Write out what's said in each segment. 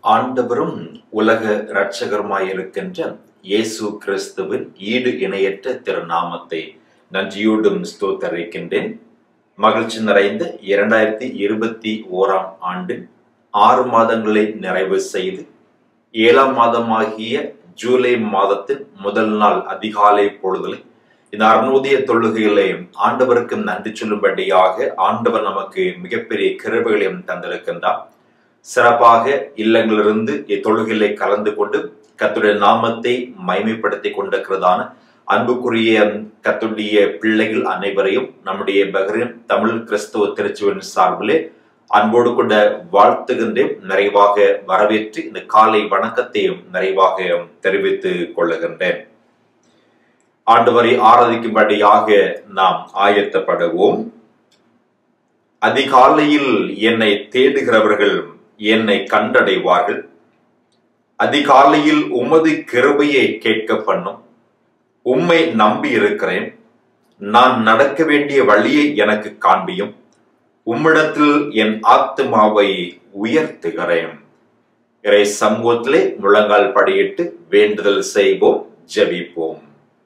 ஆண்டவரும் உலக இரட்சகருமாயிருக்கின்ற இயேசு கிறிஸ்துவின் ஈடு இணையற்ற திருநாமத்தை நன்றியோடும் ஸ்தோத்தரிக்கின்றேன் மகிழ்ச்சி நிறைந்த இரண்டாயிரத்தி இருபத்தி ஓராம் ஆண்டு ஆறு மாதங்களை நிறைவு செய்து ஏழாம் மாதமாகிய ஜூலை மாதத்தின் முதல் நாள் அதிகாலை பொழுதில் இந்த அறுநூதிய தொழுகைகளை ஆண்டவருக்கு நன்றி சொல்லும்படியாக ஆண்டவர் நமக்கு மிகப்பெரிய கிருபைகளையும் தந்திருக்கின்றார் சிறப்பாக இல்லங்களிலிருந்து இத்தொழுகைகளை கலந்து கொண்டு கத்துடைய நாமத்தை மைமைப்படுத்திக் கொண்டிருக்கிறதான அன்புக்குரிய கத்துடைய பிள்ளைகள் அனைவரையும் நம்முடைய பகரின் தமிழ் கிறிஸ்தவ திருச்சுவின் சார்பிலே அன்போடு கொண்ட வாழ்த்துகின்றேன் நிறைவாக வரவேற்று இந்த காலை வணக்கத்தையும் நிறைவாக தெரிவித்துக் கொள்ளுகின்றேன் ஆண்டவரை ஆராதிக்கும்படியாக நாம் ஆயத்தப்படுவோம் அதிகாலையில் என்னை தேடுகிறவர்கள் என்னை கண்டடைவார்கள் அதிகாலையில் உமது கிருபையை கேட்க பண்ணும் உம்மை நம்பி இருக்கிறேன் நான் நடக்க வேண்டிய வழியை எனக்கு காண்பியும் உம்மிடத்தில் என் ஆத்மாவை உயர்த்துகிறேன் இறை சமூகத்திலே முழங்கால் படியிட்டு வேண்டுதல் செய்வோம் ஜெபிப்போம்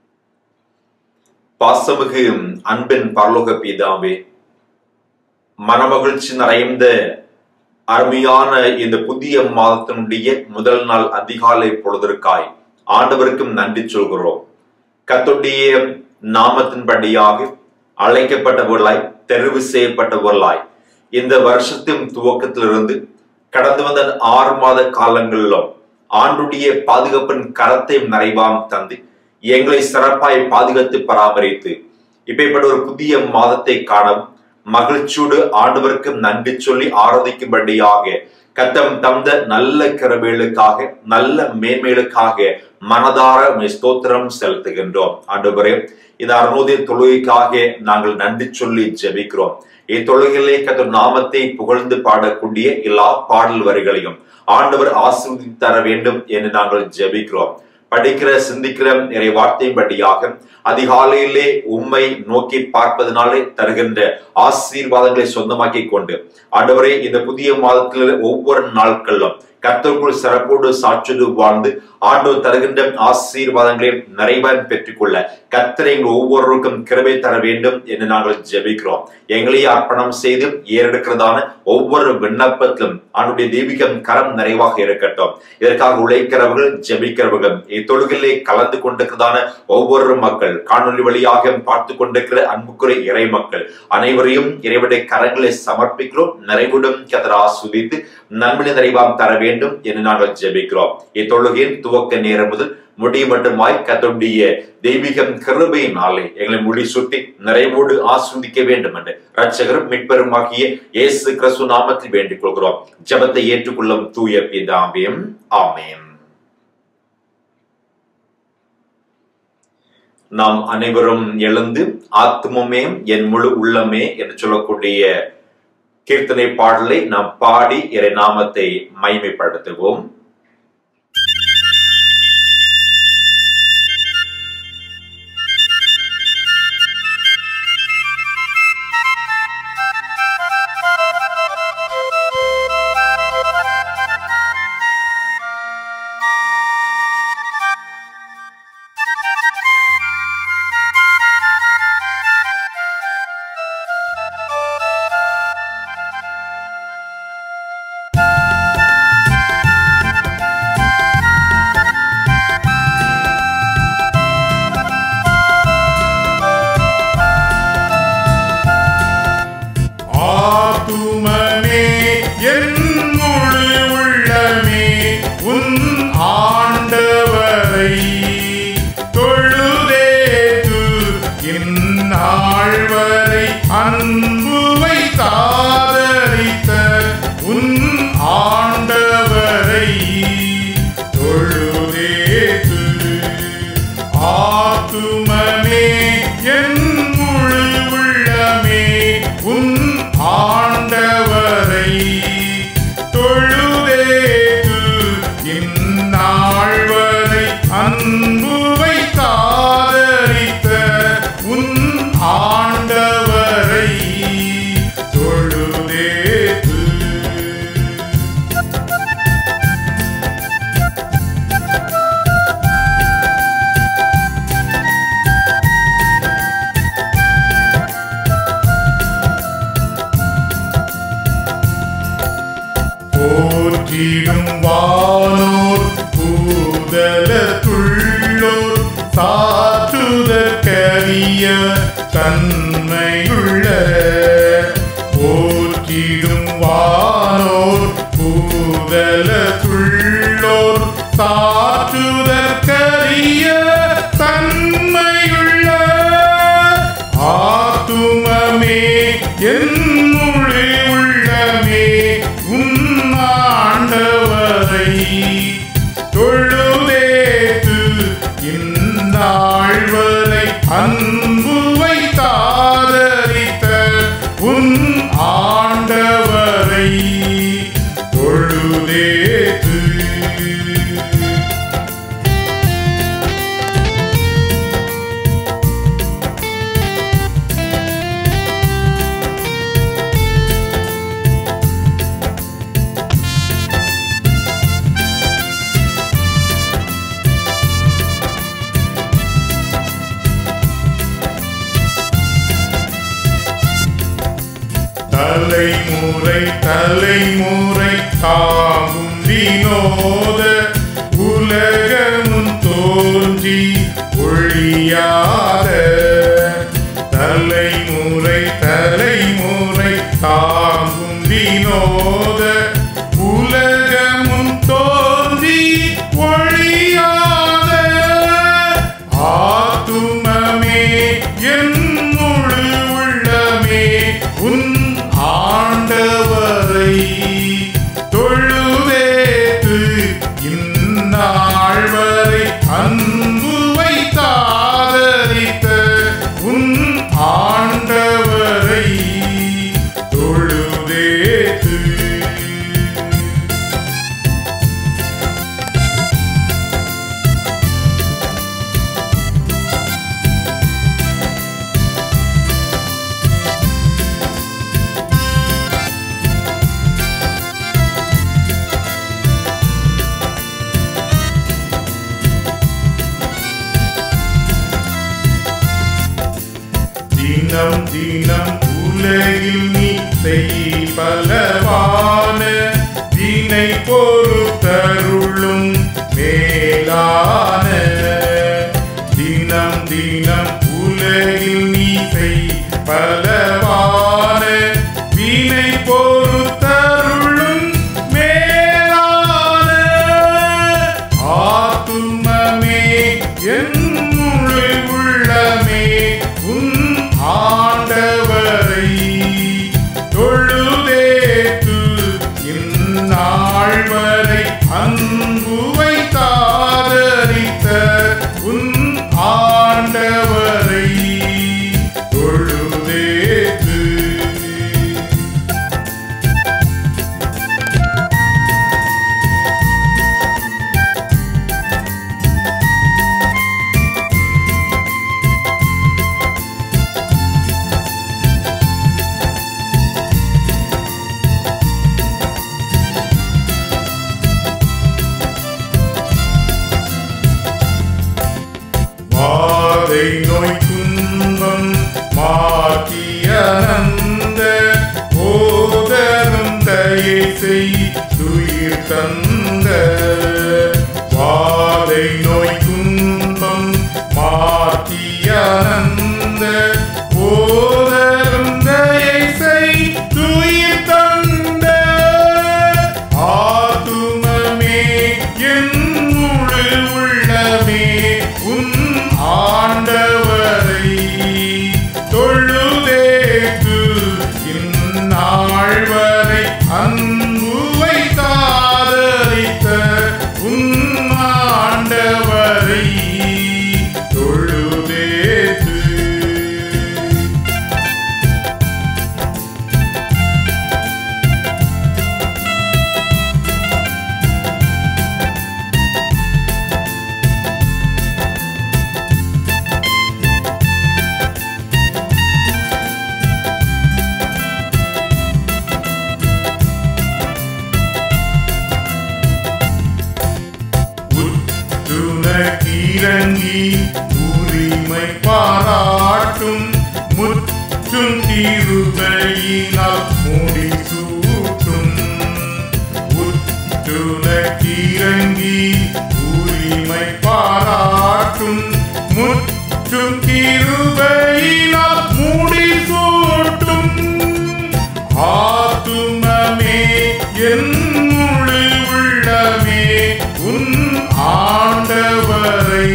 பாசமிகு அன்பின் பரலோக பிதாவே மனமகிழ்ச்சி நிறைந்த அருமையான இந்த புதிய மாதத்தினுடைய முதல் நாள் அதிகாலை பொழுதற்காய் ஆண்டவருக்கும் நன்றி சொல்கிறோம் கத்துடைய நாமத்தின்படியாக அழைக்கப்பட்டவர்களாய் தெரிவு செய்யப்பட்டவர்களாய் இந்த வருஷத்தின் துவக்கத்திலிருந்து கடந்து வந்த ஆறு மாத காலங்களிலும் ஆண்டுடைய பாதுகாப்பின் கரத்தை நிறைவாம் தந்து எங்களை சிறப்பாய் பாதுகாத்து பராமரித்து இப்படிப்பட்ட ஒரு புதிய மாதத்தை காணவும் மகிழ்ச்சியோடு ஆண்டவருக்கு நன்றி சொல்லி ஆராதிக்கும்படியாக கத்தம் தந்த நல்ல கிரபேளுக்காக நல்ல மேன்மைகளுக்காக மனதார ஸ்தோத்திரம் செலுத்துகின்றோம் ஆண்டவரே இந்த அறுநூதிய தொழுகைக்காக நாங்கள் நன்றி சொல்லி ஜெபிக்கிறோம் இத்தொழுகையிலே கத்த நாமத்தை புகழ்ந்து பாடக்கூடிய எல்லா பாடல் வரிகளையும் ஆண்டவர் ஆசிர்வதி தர வேண்டும் என்று நாங்கள் ஜெபிக்கிறோம் படிக்கிற சிந்திக்கிற நிறைய வார்த்தையின்படியாக அதிகாலையிலே உண்மை நோக்கி பார்ப்பதனாலே தருகின்ற ஆசீர்வாதங்களை சொந்தமாக்கி கொண்டு ஆண்டவரே இந்த புதிய மாதத்தில் ஒவ்வொரு நாட்களிலும் கத்தருக்குள் சிறப்போடு சாட்சிடு வாழ்ந்து ஆண்டவர் தருகின்ற ஆசீர்வாதங்களை நிறைவான் பெற்றுக்கொள்ள கத்தரை எங்கள் ஒவ்வொருவருக்கும் கிருபை தர வேண்டும் என்று நாங்கள் ஜெபிக்கிறோம் எங்களையே அர்ப்பணம் செய்து ஏறெடுக்கிறதான ஒவ்வொரு விண்ணப்பத்திலும் ஆண்டுடைய தெய்வீகம் கரம் நிறைவாக இருக்கட்டும் இதற்காக உழைக்கிறவர்கள் ஜெபிக்கிறவர்கள் இத்தொழுகிலே கலந்து கொண்டிருக்கிறதான ஒவ்வொரு மக்கள் காணொலி வழியாக பார்த்து கொண்டிருக்கிற அன்புக்குறை இறை மக்கள் அனைவரையும் இறைவனுடைய கரங்களை சமர்ப்பிக்கிறோம் நிறைவுடன் கதர் ஆஸ்வதித்து நன்மை நிறைவாம் தர வேண்டும் என்று நாங்கள் ஜெபிக்கிறோம் இத்தொழுகையின் துவக்க நேரம் முதல் முடி மட்டுமாய் கத்தோடைய தெய்வீகம் கிருபையினாலே எங்களை முடி சுட்டி நிறைவோடு ஆஸ்வதிக்க வேண்டும் என்று ரட்சகரும் மீட்பெருமாகிய இயேசு கிறிஸ்து நாமத்தில் வேண்டிக் கொள்கிறோம் ஜபத்தை ஏற்றுக்கொள்ளும் தூய பிதாம்பியம் ஆமேன் நாம் அனைவரும் எழுந்து ஆத்மமே என் முழு உள்ளமே என்று சொல்லக்கூடிய கீர்த்தனை பாடலை நாம் பாடி இறை நாமத்தை மைமைப்படுத்துவோம் ஆத்துமனே என் முழு உள்ளமே உன் ஆண்டவரை தொழுதேது இந்நாள் வரை அன்புவை தாதரித்த உன் ஆண்டவரை தொழுதேது ஆத்துமனே என் முழு உள்ளமே உன் ஆண்டவரை போற்றிடும் வானோர் பூதலத்துள்ளோர் சாற்றுதற்கரிய தன்மையுள்ள போற்றிடும் வானோர் பூதலத்துள்ளோர் சாற்றுதற்கரிய தன்மையுள்ள ஆத்துமமே என்னுள்ளே உள்ளமே உன்னாண்டவரை தொழுதேத்து இந்நாள் வரை அன்பு வைத்தாதரித்த உன் ஆண்டவரை தொழுதேத்து தலைமுறை தலைமுறை தாங்கும் வினோத உலகமும் தோன்றி ஒழியாத தலைமுறை தலைமுறை தாங்கும் வினோத உலகமும் தோன்றி ஒழியாத ஆத்துமமே என் முழு உள்ளமே உன் ஆண்டவரை தொழுவேத்து இந்நாள் வரை அன்பு வைத்தாதரித்த உன் ஆண்டவரை தொழுதேத்து தினம் தினம் உலகில் நீ செய் பலவான வினை பொறுத்தருளும் மேலான தினம் தினம் உலகில் நீ செய் பலவான வினை பொறுத்தருளும் மேலான ஆத்துமமே என் முழு உள்ளமே உன் ஆண்டவரை தொழுதேத்து இந்நாள் வரை அன்பு வைத்தாதரித்த உன் ஆண்டவரை தொழுதேத்து வாதை நோய் துன்பம் மாற்றியனந்த போதரும் தயை செய் துயிர் தந்த வாதை நோய் துன்பம் மாற்றியனந்த போதரும் தயை செய் துயிர் தந்த ஆத்துமமே என் முழு உள்ளமே உன் ஆண்டவரை தொழுதேத்து இந்நாள் வரை அன்பு வைத்தாதரித்த உன் ஆண்டவரை தொழுதேத்து உனக்கிரங்கி உரிமை பாராட்டும் முற்றும் தீருபையினால் முடி சூட்டும் உற்று உரிமை பாராட்டும் முற்றும் கிருபையினால் மூடி சூட்டும் ஆத்துமமே என் முழு உள்ளமே உன் ஆண்டவரை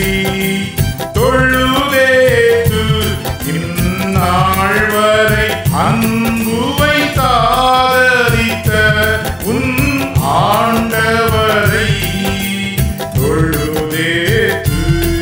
தொழுதேத்து இந்நாள் வரை அன்பு வைத்தாதரித்த உன் ஆண்டவரை தொழுதேத்து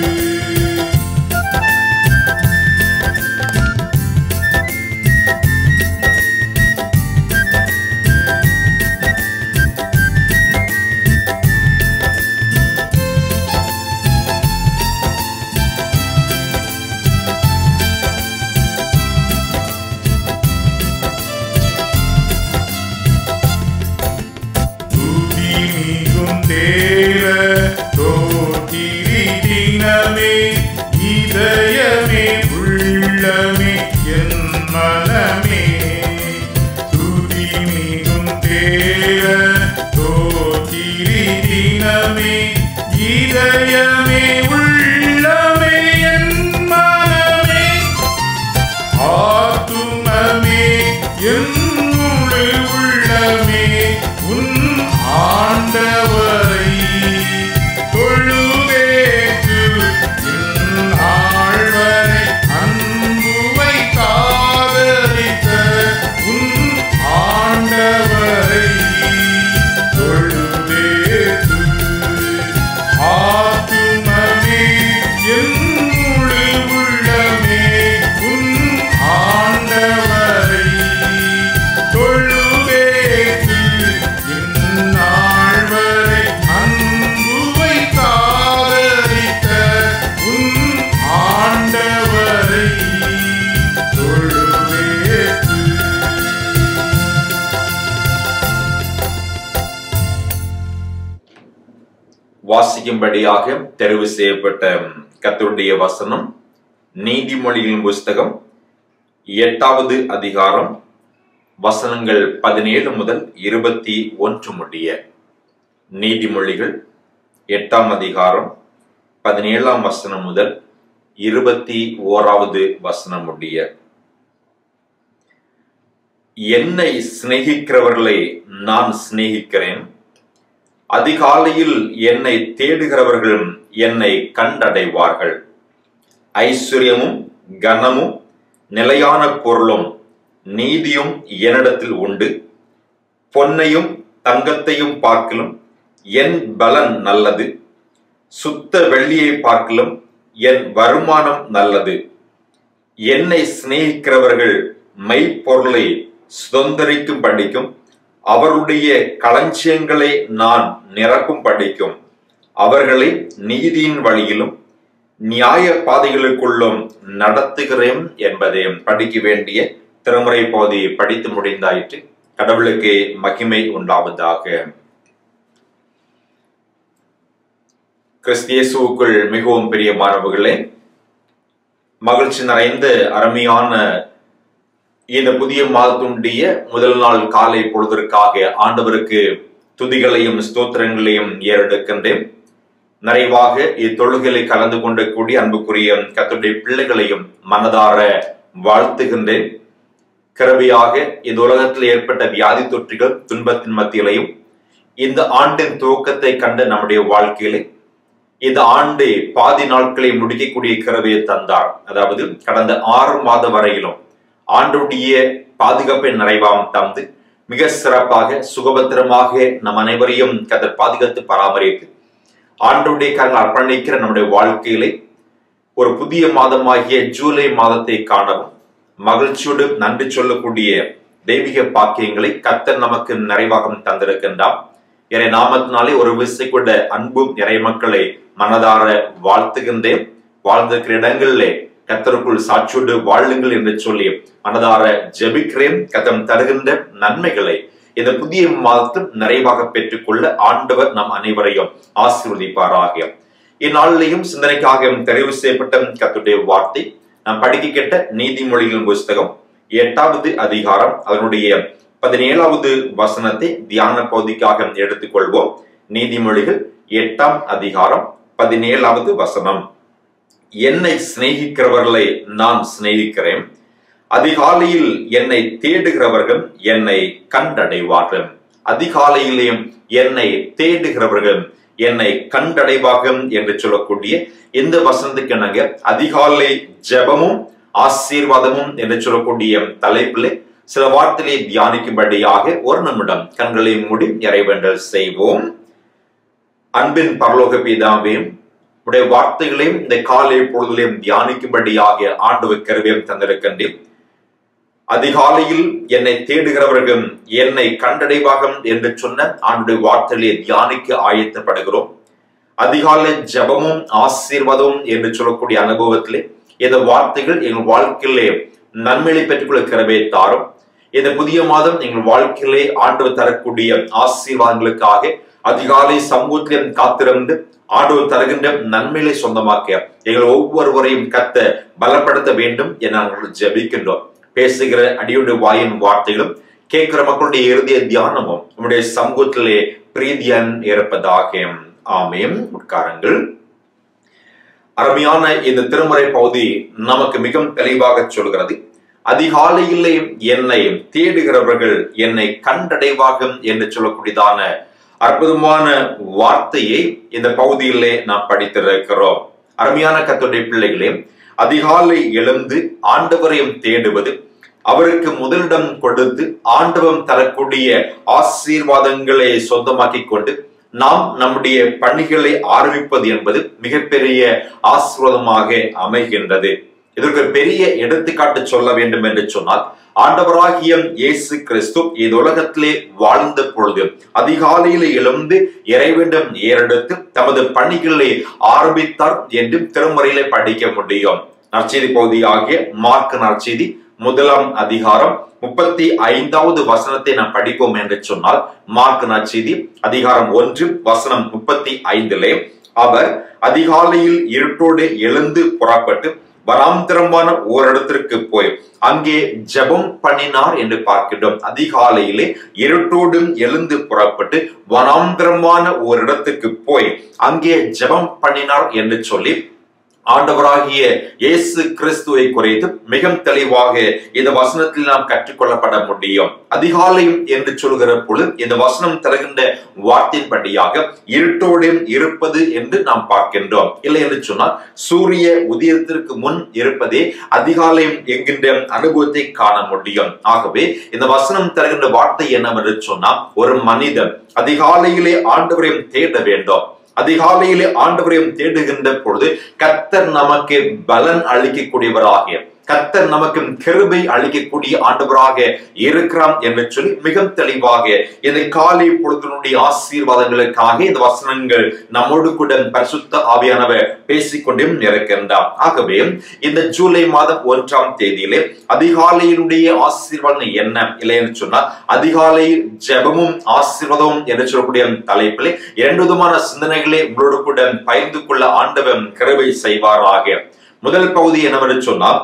துதி மிகும் தேர தோற்றிரி தினமே இதயமே உள்ளமே என் மனமே துதி மிகும் தேர தோற்றிரி தினமே இதயமே உள்ளமே என் மனமே ஆத்துமமே என் முழு உள்ளமே உன் ஆண்டவரை தொழுதேற்று என் ஆழ்வரை அன்பு வைத்தாதரித்த உன் ஆண்டவரை தொழுதேற்று ஆத்துமமே என் முழு உள்ளமே உன் ஆண்டவரை தொழுதேற்று இந்நாள் வரை அன்பு வைத்தாதரித்த உன் ஆண்டவரை தொழுதேற்று வாசிக்கும்படியாக தெரிவு செய்யப்பட்ட கர்த்தருடைய வசனம் நீதிமொழிகளின் புஸ்தகம் எட்டாவது அதிகாரம் வசனங்கள் பதினேழு முதல் இருபத்தி ஒன்று முடிய நீதிமொழிகள் எட்டாம் அதிகாரம் பதினேழாம் வசனம் முதல் இருபத்தி ஓராவது வசனம் முடிய என்னை சிநேகிக்கிறவர்களை நான் சிநேகிக்கிறேன் அதிகாலையில் என்னை தேடுகிறவர்கள் என்னை கண்டடைவார்கள் ஐஸ்வர்யமும் கனமும் நிலையான பொருளும் நீதியும் என்னிடத்தில் உண்டு பொன்னையும் தங்கத்தையும் பார்க்கலும் என் பலன் நல்லது சுத்த வெள்ளியை பார்க்கலும் என் வருமானம் நல்லது என்னை சிநேகிக்கிறவர்கள் மெய்ப்பொருளை சுதந்திரிக்கும் படிக்கும் அவருடைய களஞ்சியங்களை நான் நிரப்பும் படிக்கும் அவர்களை நீதியின் வழியிலும் நியாய பாதைகளுக்குள்ளும் நடத்துகிறேன் என்பதை படிக்க வேண்டிய திருமுறை பகுதியை படித்து முடிந்தாயிற்று கடவுளுக்கு மகிமை உண்டாவதாக கிறிஸ்தியேசுவுக்குள் மிகவும் பெரிய மாணவர்களே மகிழ்ச்சி நிறைந்த அருமையான இந்த புதிய மாதத்தினுடைய முதல் நாள் காலை பொழுதற்காக ஆண்டவருக்கு துதிகளையும் ஸ்தோத்திரங்களையும் ஏறெடுக்கின்றேன் நிறைவாக இத்தொழுகளை கலந்து கொண்டு கூடிய அன்புக்குரிய கத்துடைய பிள்ளைகளையும் மனதார வாழ்த்துகின்றேன் கிருபையாக இந்த உலகத்தில் ஏற்பட்ட வியாதி தொற்றுகள் துன்பத்தின் மத்தியிலையும் இந்த ஆண்டின் துவக்கத்தை கண்ட நம்முடைய வாழ்க்கையிலே இந்த ஆண்டு பாதி நாட்களை முடிக்கக்கூடிய கிருபையை தந்தார் அதாவது கடந்த ஆறு மாதம் வரையிலும் ஆண்டுடைய பாதுகாப்பை நிறைவாம் தந்து மிக சிறப்பாக சுகபத்திரமாக நம் அனைவரையும் கதர் பாதுகாத்து பராமரித்து ஆண்டுடைய கரங்கள் அர்ப்பணிக்கிற நம்முடைய வாழ்க்கையிலே ஒரு புதிய மாதமாகிய ஜூலை மாதத்தை காணவும் மகிழ்ச்சியோடு நன்றி சொல்லக்கூடிய தெய்வீக பாக்கியங்களை கத்தர் நமக்கு நிறைவாக தந்திருக்கின்றார் இறை நாமத்தினாலே ஒரு விசை கொண்ட அன்பும் இறை மக்களை மனதார வாழ்த்துகின்றேன் வாழ்ந்திருக்கிற இடங்களிலே கத்தருக்குள் சாட்சியோடு வாழுங்கள் என்று சொல்லி மனதார ஜெபிக்கிறேன் கத்தம் தருகின்ற நன்மைகளை இந்த புதிய மாதத்தில் நிறைவாக பெற்றுக்கொள்ள ஆண்டவர் நம் அனைவரையும் ஆசீர்வதிப்பாராக இந்நாளிலையும் சிந்தனைக்காக தெரிவு செய்யப்பட்ட கத்துடைய வார்த்தை நாம் படிக்க கேட்ட நீதிமொழிகளின் புஸ்தகம் எட்டாவது அதிகாரம் அதனுடைய பதினேழாவது வசனத்தை தியான பகுதிக்காக எடுத்துக்கொள்வோம் நீதிமொழிகள் எட்டாம் அதிகாரம் பதினேழாவது வசனம் என்னை சிநேகிக்கிறவர்களை நான் சிநேகிக்கிறேன் அதிகாலையில் என்னை தேடுகிறவர்கள் என்னை கண்டடைவார்கள் அதிகாலையிலேயும் என்னை தேடுகிறவர்கள் என்னை கண்டடைவார்கள் என்று சொல்லக்கூடிய இந்த வசனத்துக்கு இணங்க அதிகாலை ஜெபமும் ஆசீர்வாதமும் என்று சொல்லக்கூடிய தலைப்பிலே சில வார்த்தைகளை தியானிக்கும்படியாக ஒரு நிமிடம் கண்களை மூடி இறைவேண்டல் செய்வோம் அன்பின் பரலோக பிதாவே உடைய வார்த்தைகளையும் இந்த காலை பொழுதிலையும் தியானிக்கும்படியாக ஆண்டவர் கருவியம் தந்திருக்கின்றேன் அதிகாலையில் என்னை தேடுகிறவர்கள் என்னை கண்டடைவாகம் என்று சொன்ன ஆண்டுடைய வார்த்தைகளை தியானிக்க ஆயத்தப்படுகிறோம் அதிகாலை ஜபமும் ஆசீர்வாதமும் என்று சொல்லக்கூடிய அனுபவத்திலே இந்த வார்த்தைகள் எங்கள் வாழ்க்கையிலே நன்மையை பெற்றுக்கொள்ள கிரவே தாரும் இந்த புதிய மாதம் எங்கள் வாழ்க்கையிலே ஆண்டவர் தரக்கூடிய ஆசீர்வாதங்களுக்காக அதிகாலை சமூகத்திலும் காத்திருந்து ஆண்டவர் தருகின்ற நன்மைகளை சொந்தமாக்க எங்கள் ஒவ்வொருவரையும் கத்த பலப்படுத்த வேண்டும் என நாங்கள் ஜெபிக்கின்றோம் பேசுகிற அடியுடைய வாயின் வார்த்தைகளும் கேட்கிற மக்களுடைய இறுதிய தியானமும் நம்முடைய சமூகத்திலே பிரீதியன் இருப்பதாக ஆமேம் உட்காரங்கள் அருமையான இந்த திருமுறை பகுதி நமக்கு மிகவும் தெளிவாக சொல்கிறது அதிகாலையிலே என்னை தேடுகிறவர்கள் என்னை கண்டடைவாகும் என்று சொல்லக்கூடியதான அற்புதமான வார்த்தையை இந்த பகுதியிலே நாம் படித்திருக்கிறோம் அருமையான கத்துடைய பிள்ளைகளே அதிகாலை எழுந்து ஆண்டவரையும் தேடுவது அவருக்கு முதலிடம் கொடுத்து ஆண்டவம் தரக்கூடிய ஆசீர்வாதங்களை சொந்தமாக்கி கொண்டு நாம் நம்முடைய பணிகளை ஆரம்பிப்பது என்பது மிகப்பெரிய ஆசீர்வாதமாக அமைகின்றது இதற்கு பெரிய எடுத்துக்காட்டு சொல்ல வேண்டும் என்று சொன்னால் ஆண்டவராகிய இயேசு கிறிஸ்து இந்த உலகத்திலே வாழ்ந்த பொழுது அதிகாலையில எழுந்து இறைவனிடம் ஏறெடுத்து தமது பணிகளை ஆரம்பித்தார் என்று திருமுறையில படிக்க முடியும் நற்செய்தி பகுதியாகிய மார்க் நற்செய்தி முதலாம் அதிகாரம் முப்பத்தி ஐந்தாவது வசனத்தை நாம் படிப்போம் என்று சொன்னால் மார்க் நற்செய்தி அதிகாரம் ஒன்று வசனம் முப்பத்தி ஐந்திலே அவர் அதிகாலையில் இருட்டோடு எழுந்து புறப்பட்டு வராந்திரமான ஓரிடத்திற்கு போய் அங்கே ஜெபம் பண்ணினார் என்று பார்க்கின்றோம் அதிகாலையிலே இருட்டோடும் எழுந்து புறப்பட்டு வனாந்திரமான ஓரிடத்துக்கு போய் அங்கே ஜெபம் பண்ணினார் என்று சொல்லி ஆண்டவராகிய இயேசு கிறிஸ்துவை குறைத்து மிக தெளிவாக இந்த வசனத்தில் நாம் கற்றுக்கொள்ளப்பட முடியும் அதிகாலையும் என்று சொல்கிற பொழுது இந்த வசனம் தருகின்ற வார்த்தையின்படியாக இருட்டோடு இருப்பது என்று நாம் பார்க்கின்றோம் இல்லை என்று சொன்னால் சூரிய உதயத்திற்கு முன் இருப்பதே அதிகாலையும் என்கின்ற அனுபவத்தை காண முடியும் ஆகவே இந்த வசனம் தருகின்ற வார்த்தை என்னவென்று சொன்னால் ஒரு மனிதன் அதிகாலையிலே ஆண்டவரையும் தேட வேண்டும் அதிகாலையிலே ஆண்டவரையும் தேடுகின்ற பொழுது கத்தர் நமக்கு பலன் அளிக்கக்கூடியவராகிய கத்தர் நமக்கு கிருபை அளிக்கக்கூடிய ஆண்டவராக இருக்கிறான் என்று சொல்லி மிக தெளிவாக இந்த காலை பொழுதினுடைய ஆசீர்வாதங்களுக்காக இந்த வசனங்கள் நம்மோடு கூட பரிசுத்த ஆவியானவர் பேசிக்கொண்டே இருக்கின்றார் ஆகவே இந்த ஜூலை மாதம் ஒன்றாம் தேதியிலே அதிகாலையினுடைய ஆசீர்வாதம் என்ன இல்லை என்று சொன்னால் அதிகாலை ஜெபமும் ஆசீர்வாதமும் என்று சொல்லக்கூடிய தலைப்பிலே இரண்டு விதமான சிந்தனைகளை உங்களோடு கூட பகிர்ந்து கொள்ள ஆண்டவன் கிருபை செய்வாராக முதல் பகுதி என்னவென்று சொன்னால்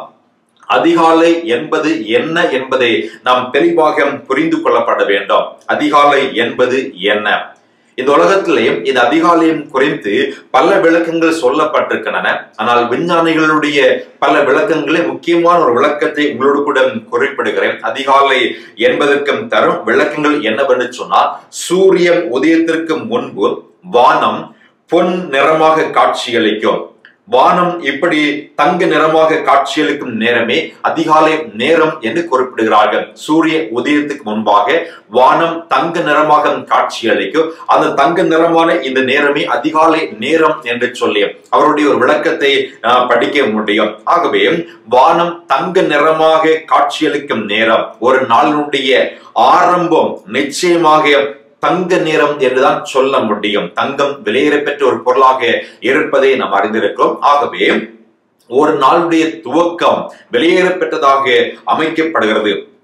அதிகாலை என்பது என்ன என்பதை நாம் தெளிவாக புரிந்து கொள்ளப்பட வேண்டும் அதிகாலை என்பது என்ன இந்த உலகத்திலேயும் இந்த அதிகாலையும் குறித்து பல விளக்கங்கள் சொல்லப்பட்டிருக்கின்றன ஆனால் விஞ்ஞானிகளுடைய பல விளக்கங்களே முக்கியமான ஒரு விளக்கத்தை உங்களோடு கூட குறிப்பிடுகிறேன் அதிகாலை என்பதற்கும் தரும் விளக்கங்கள் என்னவென்று சொன்னால் சூரியன் உதயத்திற்கு முன்பு வானம் பொன் நிறமாக காட்சியளிக்கும் வானம் இப்படி தங்க நிறமாக காட்சியளிக்கும் நேரமே அதிகாலை நேரம் என்று குறிப்பிடுகிறார்கள் சூரிய உதயத்துக்கு முன்பாக வானம் தங்க நிறமாக காட்சியளிக்கும் அந்த தங்க நிறமான இந்த நேரமே அதிகாலை நேரம் என்று சொல்லி அவருடைய ஒரு விளக்கத்தை படிக்க முடியும் ஆகவே வானம் தங்க நிறமாக காட்சியளிக்கும் நேரம் ஒரு நாளினுடைய ஆரம்பம் நிச்சயமாக தங்க நிறம் என்றுதான் சொல்ல முடியும் தங்கம் விலையேறப்பெற்ற ஒரு பொருளாக இருப்பதை நாம் அறிந்திருக்கிறோம் ஆகவே ஒரு நாளுடைய துவக்கம் வெளியேறப்பெற்றதாக அமைக்கப்படுகிறது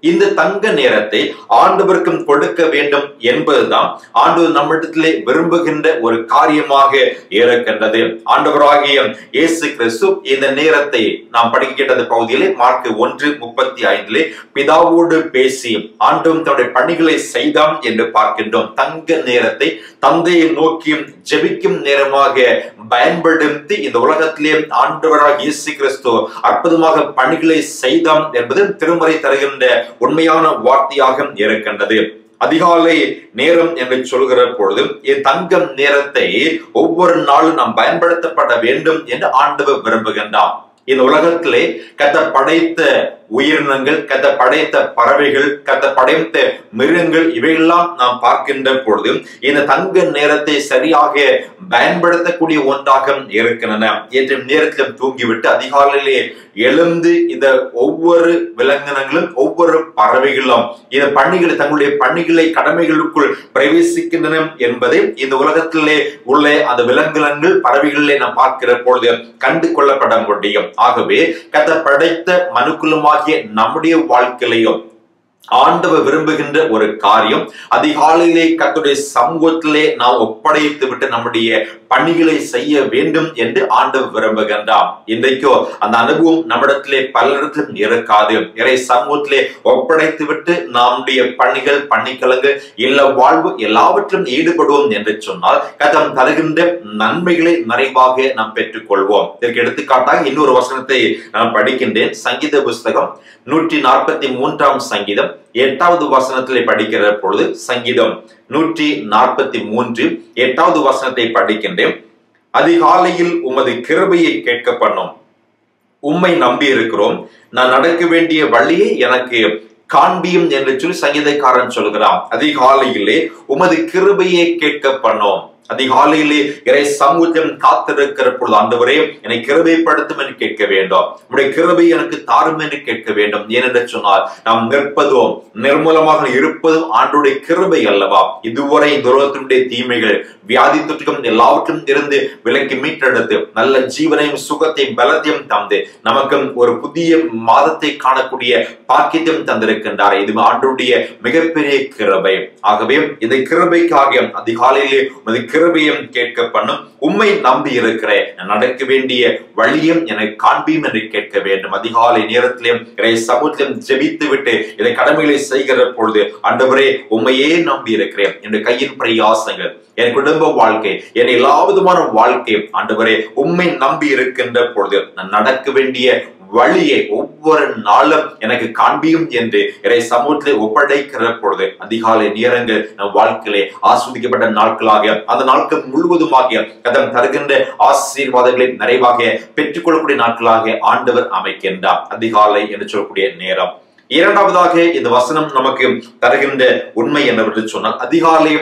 இந்த தங்க நேரத்தை ஆண்டவருக்கும் கொடுக்க வேண்டும் என்பதுதான் ஆண்டவர் நம்மிடத்திலே விரும்புகின்ற ஒரு காரியமாக இருக்கின்றது ஆண்டவராகிய இயேசு கிறிஸ்து இந்த நேரத்தை நாம் படிக்கின்றது பகுதியிலே மார்க் ஒன்று முப்பத்தி ஐந்திலே பிதாவோடு பேசி ஆண்டவன் தன்னுடைய பணிகளை செய்தாம் என்று பார்க்கின்றோம் தங்க நேரத்தை தந்தையை நோக்கி ஜெபிக்கும் நேரமாக பயன்படுத்தி இந்த உலகத்திலே ஆண்டவராக இயேசு கிறிஸ்து அற்புதமாக பணிகளை செய்தாம் என்பது திருமறை தருகின்ற உண்மையான வார்த்தையாக இருக்கின்றது அதிகாலை நேரம் என்று சொல்கிற பொழுது தங்கம் நேரத்தை ஒவ்வொரு நாளும் நாம் பயன்படுத்தப்பட வேண்டும் என்று ஆண்டவர் விரும்புகின்றார் இந்த உலகத்திலே கத்த படைத்த உயிரினங்கள் கத்த படைத்த பறவைகள் கத்த படைத்த மிருகங்கள் இவையெல்லாம் நாம் பார்க்கின்ற பொழுது இந்த தங்க நேரத்தை சரியாக பயன்படுத்தக்கூடிய ஒன்றாக இருக்கின்றன என்ற நேரத்திலும் தூங்கிவிட்டு அதிகாலையிலே எழுந்து இந்த ஒவ்வொரு விலங்கினங்களும் ஒவ்வொரு பறவைகளும் இந்த பணிகளை தங்களுடைய பணிகளை கடமைகளுக்குள் பிரவேசிக்கின்றன என்பதை இந்த உலகத்திலே உள்ள அந்த விலங்கினங்கள் பறவைகளிலே நாம் பார்க்கிற பொழுது கண்டு கொள்ளப்பட முடியும் ஆகவே கத்த படைத்த மனுக்குலமாகிய நம்முடைய வாழ்க்கையிலையும் ஆண்டவர் விரும்புகின்ற ஒரு காரியம் அதிகாலையிலே கத்துடைய சமூகத்திலே நாம் ஒப்படைத்து விட்டு நம்முடைய பணிகளை செய்ய வேண்டும் என்று ஆண்டவர் விரும்புகின்றார் இன்றைக்கோ அந்த அனுபவம் நம்மிடத்திலே பலரிடத்திலும் இருக்காது இறை சமூகத்திலே ஒப்படைத்து விட்டு நம்முடைய பணிகள் பணிக்கலங்கள் இல்ல வாழ்வு எல்லாவற்றிலும் ஈடுபடுவோம் என்று சொன்னால் கதம் தருகின்ற நன்மைகளை நிறைவாக நாம் பெற்றுக்கொள்வோம் இதற்கு எடுத்துக்காட்டாக இன்னொரு வசனத்தை நான் படிக்கின்றேன் சங்கீத புஸ்தகம் நூற்றி நாற்பத்தி மூன்றாம் சங்கீதம் எட்டாவது வசனத்திலே படிக்கிற பொழுது சங்கீதம் நூற்றி நாற்பத்தி மூன்று எட்டாவது வசனத்தை படிக்கின்றேன் அதிகாலையில் உமது கிருபையை கேட்க பண்ணோம் உம்மை நம்பி இருக்கிறோம் நான் நடக்க வேண்டிய வழியை எனக்கு காண்பியும் என்று சொல்லி சங்கீதக்காரன் சொல்கிறான் அதிகாலையிலே உமது கிருபையை கேட்க பண்ணோம் அதிகாலையிலே இறை சமூகம் காத்திருக்கிற பொழுது ஆண்டவரே என்னை கிருபைப்படுத்தும் என்று கேட்க வேண்டும் உடைய கிருபை எனக்கு தாரும் என்று கேட்க வேண்டும் ஏனென்று சொன்னால் நாம் நிற்பதும் நிர்மூலமாக இருப்பதும் ஆண்டுடைய கிருபை அல்லவா இதுவரை இந்த உலகத்தினுடைய தீமைகள் வியாதி தொற்றுக்கும் எல்லாவற்றும் இருந்து விலக்கி மீட்டெடுத்து நல்ல ஜீவனையும் சுகத்தையும் பலத்தையும் தந்து நமக்கும் ஒரு புதிய மாதத்தை காணக்கூடிய பாக்கியத்தையும் தந்திருக்கின்றார் இது ஆண்டுடைய மிகப்பெரிய கிருபை ஆகவே இந்த கிருபைக்காக அதிகாலையிலே உமது கிருபையும் கேட்க பண்ணும் உண்மை நம்பி இருக்கிறேன் நடக்க வேண்டிய வழியும் எனக்கு காண்பியும் என்று கேட்க வேண்டும் அதிகாலை நேரத்திலும் இறை சமூகத்திலும் ஜெபித்து விட்டு இதை கடமைகளை செய்கிற பொழுது ஆண்டவரே உண்மையே நம்பி இருக்கிறேன் என்ற கையின் பிரயாசங்கள் என் குடும்ப வாழ்க்கை என் எல்லா விதமான வாழ்க்கை ஆண்டவரே உண்மை நம்பி இருக்கின்ற பொழுது நான் நடக்க வேண்டிய வழியை ஒவ்வொரு நாளும் எனக்கு காண்பியும் என்று இறை சமூகத்திலே ஒப்படைக்கிற பொழுது அதிகாலை நேரங்கள் நம் வாழ்க்கையிலே ஆஸ்வதிக்கப்பட்ட நாட்களாக அந்த நாட்கள் முழுவதுமாக கதம் தருகின்ற ஆசீர்வாதங்களை நிறைவாக பெற்றுக்கொள்ளக்கூடிய நாட்களாக ஆண்டவர் அமைக்கின்றார் அதிகாலை என்று சொல்லக்கூடிய நேரம் இரண்டாவதாக இந்த வசனம் நமக்கு தருகின்ற உண்மை என்னவென்று சொன்னால் அதிகாலை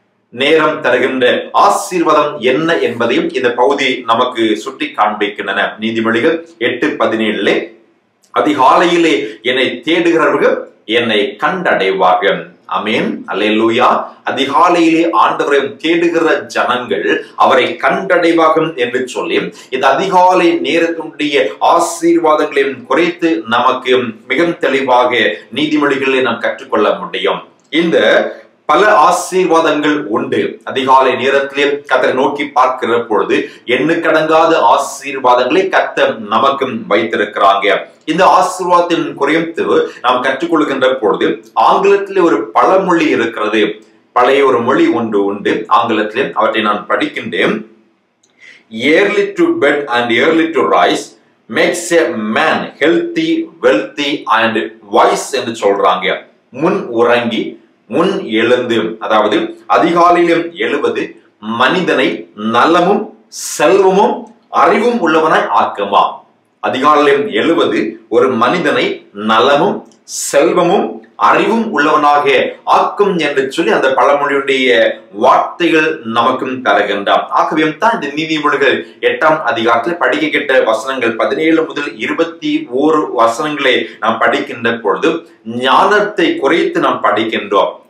நேரம் தருகின்ற ஆசீர்வாதம் என்ன என்பதையும் இந்த பகுதி நமக்கு சுட்டி காண்பிக்கின்றன நீதிமொழிகள் எட்டு பதினேழுல அதிகாலையிலே என்னை தேடுகிறவர்கள் என்னை கண்டடைவார்கள் அமேன் அல்லேலூயா அதிகாலையிலே ஆண்டவரை தேடுகிற ஜனங்கள் அவரை கண்டடைவாகும் என்று சொல்லி இந்த அதிகாலை நேரத்தினுடைய ஆசீர்வாதங்களையும் குறைத்து நமக்கு மிக தெளிவாக நீதிமொழிகளை நாம் கற்றுக்கொள்ள முடியும் இந்த பல ஆசீர்வாதங்கள் உண்டு அதிகாலை நேரத்திலே கத்தரை நோக்கி பார்க்கிற பொழுது எண்ணுக்கடங்காத ஆசீர்வாதங்களை கத்த நமக்கும் வைத்திருக்கிறாங்க இந்த ஆசீர்வாதத்தின் குறைத்து நாம் கற்றுக்கொள்கின்ற பொழுது ஆங்கிலத்திலே ஒரு பழமொழி இருக்கிறது பழைய ஒரு மொழி ஒன்று உண்டு ஆங்கிலத்திலே அவற்றை நான் படிக்கின்றேன் early to bed and early to rise makes a man healthy wealthy and wise என்று சொல்றாங்க முன் உறங்கி முன் எழுந்து அதாவது அதிகாலையிலும் எழுவது மனிதனை நலமும் செல்வமும் அறிவும் உள்ளவனாய் ஆக்குமா அதிகாலையிலும் எழுவது ஒரு மனிதனை நலமும் செல்வமும் அறிவும் உள்ளவனாக ஆக்கும் என்று சொல்லி அந்த பழமொழியுடைய வார்த்தைகள் நமக்கும் தருகின்றான் ஆகவே தான் இந்த நீதிமொழிகள் எட்டாம் அதிகாரத்தில் படிக்க கேட்ட வசனங்கள் பதினேழு முதல் இருபத்தி ஓரு வசனங்களை நாம் படிக்கின்ற பொழுது ஞானத்தை குறைத்து நாம் படிக்கின்றோம்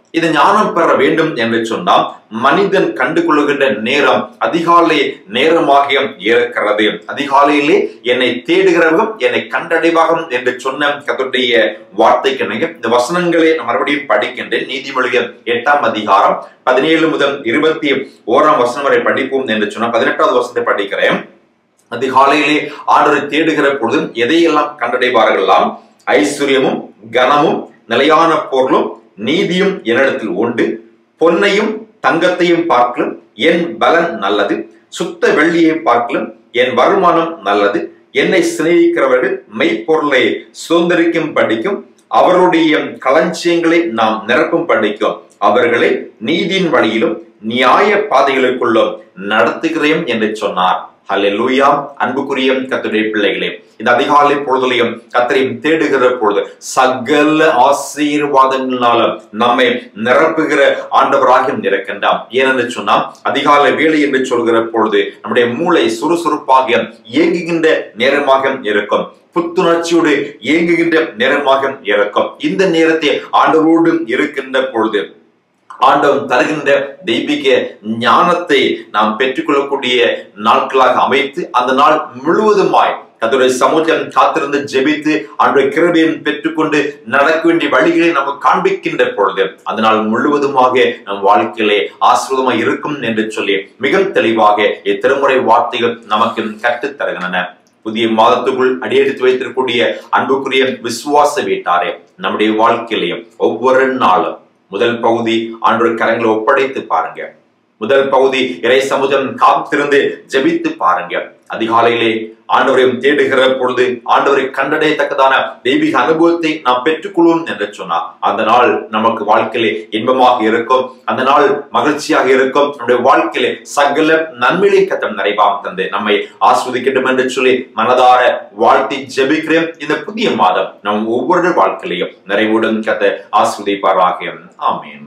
இது ஞானம் பெற வேண்டும் என்று சொன்னால் மனிதன் கண்டு கொள்ளுகின்ற நேரம் அதிகாலை நேரமாக இருக்கிறது அதிகாலையிலே என்னை தேடுகிறவரும் என்னை கண்டடைவாகும் என்று சொன்ன கத்துடைய வார்த்தைக்கு இணங்க இந்த வசனங்களை நான் மறுபடியும் படிக்கின்றேன் நீதிமொழிகள் எட்டாம் அதிகாரம் பதினேழு முதல் இருபத்தி ஓராம் வசனம் வரை படிப்போம் என்று சொன்னால் பதினெட்டாவது வசனத்தை படிக்கிறேன் அதிகாலையிலே ஆண்டரை தேடுகிற பொழுது எதையெல்லாம் கண்டடைவார்கள்லாம் ஐஸ்வர்யமும் கனமும் நிலையான பொருளும் நீதியும் என்னிடத்தில் உண்டு பொன்னையும் தங்கத்தையும் பார்க்கலும் என் பலன் நல்லது சுத்த வெள்ளியை பார்க்கலும் என் வருமானம் நல்லது என்னை சிநேகிக்கிறவர்கள் மெய்ப்பொருளை சுதந்திரிக்கும் படிக்கும் அவருடைய களஞ்சியங்களை நாம் நிரப்பும் படிக்கும் அவர்களை நீதியின் வழியிலும் நியாய பாதைகளுக்குள்ளும் நடத்துகிறேன் என்று சொன்னார் ஹalleluya அன்புக்குரிய கர்த்தருடைய பிள்ளைகளே இந்த அதிகாலை பொழுதுலையும் கத்தரையும் தேடுகிற பொழுது சகல ஆசீர்வாதங்களால நம்மை நிரப்புகிற ஆண்டவராக இருக்கின்றாம் ஏனென்று சொன்னால் அதிகாலை வேலை என்று சொல்கிற பொழுது நம்முடைய மூளை சுறுசுறுப்பாக இயங்குகின்ற நேரமாக இருக்கும் புத்துணர்ச்சியோடு இயங்குகின்ற நேரமாக இருக்கும் இந்த நேரத்தை ஆண்டவரோடு இருக்கின்ற பொழுது ஆண்டவன் தருகின்ற தெய்வீக ஞானத்தை நாம் பெற்றுக்கொள்ளக்கூடிய நாட்களாக அமைத்து அந்த நாள் முழுவதுமாய் கத்தருடைய சமூகம் காத்திருந்து ஜெபித்து அன்றைய கிருபையும் பெற்றுக்கொண்டு நடக்க வேண்டிய வழிகளை நமக்கு காண்பிக்கின்ற பொழுது அந்த நாள் முழுவதுமாக நம் வாழ்க்கையிலே ஆசிர்வதமாக இருக்கும் என்று சொல்லி மிக தெளிவாக இத்திருமுறை வார்த்தைகள் நமக்கு கற்றுத் தருகின்றன புதிய மாதத்துக்குள் அடியெடுத்து வைத்திருக்கக்கூடிய அன்புக்குரிய விசுவாச வீட்டாரே நம்முடைய வாழ்க்கையிலையும் ஒவ்வொரு நாளும் முதல் பகுதி ஆண்டோர் கரங்களை ஒப்படைத்து பாருங்க முதல் பகுதி இறை சமுதம் காத்திருந்து ஜெபித்து பாருங்க அதிகாலையிலே ஆண்டவரையும் தேடுகிற பொழுது ஆண்டவரை கண்டடையத்தக்கதான தெய்வீக அனுபவத்தை நாம் பெற்றுக்கொள்வோம் என்று சொன்னார் அந்த நாள் நமக்கு வாழ்க்கையிலே இன்பமாக இருக்கும் அந்த நாள் மகிழ்ச்சியாக இருக்கும் நம்முடைய வாழ்க்கையிலே சகல நன்மையை கத்தம் நிறைவாம் தந்து நம்மை ஆஸ்வதிக்கட்டும் என்று சொல்லி மனதார வாழ்த்தி ஜெபிக்கிறேன் இந்த புதிய மாதம் நம் ஒவ்வொரு வாழ்க்கையிலையும் நிறைவுடன் கத்த ஆஸ்வதிப்பாராக ஆமீன்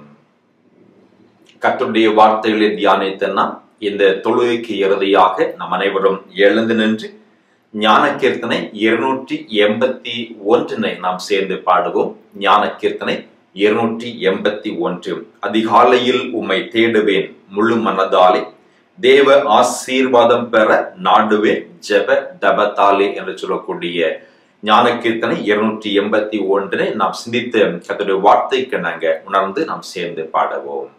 கத்துடைய வார்த்தைகளை தியானித்தனா இந்த தொழுகைக்கு இறுதியாக நம் அனைவரும் எழுந்து நின்று ஞான கீர்த்தனை இருநூற்றி எண்பத்தி ஒன்றினை நாம் சேர்ந்து பாடுவோம் ஞான கீர்த்தனை இருநூற்றி எண்பத்தி ஒன்று அதிகாலையில் உம்மை தேடுவேன் முழு மனதாலே தேவ ஆசீர்வாதம் பெற நாடுவேன் ஜெப தபத்தாலே என்று சொல்லக்கூடிய ஞான கீர்த்தனை இருநூற்றி எண்பத்தி ஒன்றினை நாம் சிந்தித்து கத்தோடைய வார்த்தைக்கு நாங்க உணர்ந்து நாம் சேர்ந்து பாடுவோம்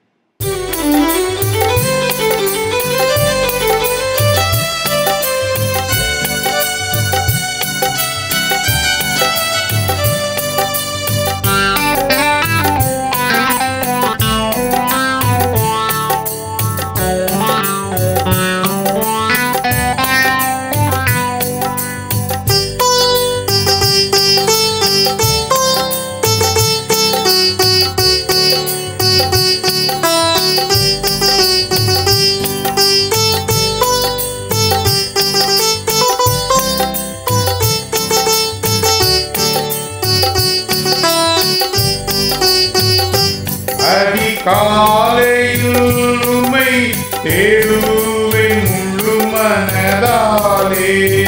அதிகாலையில் உம்மை தேடுவேன் முழு மனதாலே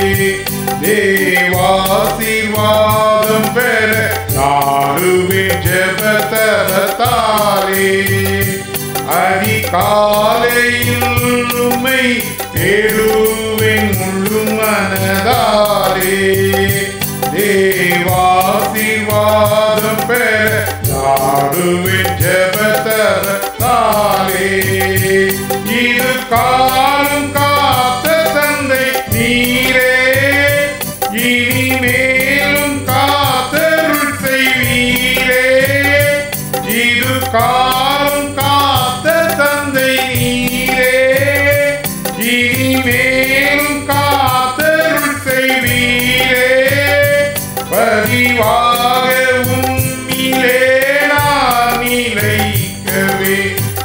தேவாசீர்வாதம் பெற நாடுவேன் ஜெபத்தரத்தாலே அதிகாலையில் உம்மை தேடுவேன் முழு மனதாலே தேவாசீர்வாதம் பெற நாடுவேன் ஜெபத்தரத்தாலே இது காலம் காத்த தந்தை நீரே இனிமேலும் காத்தருள் செய்வீரே இது காலம் காத்த தந்தை நீரே இனிமேலும் காத்தருள் செய்வீரே பதிவாக உம்மிலே நான் நிலைக்கவே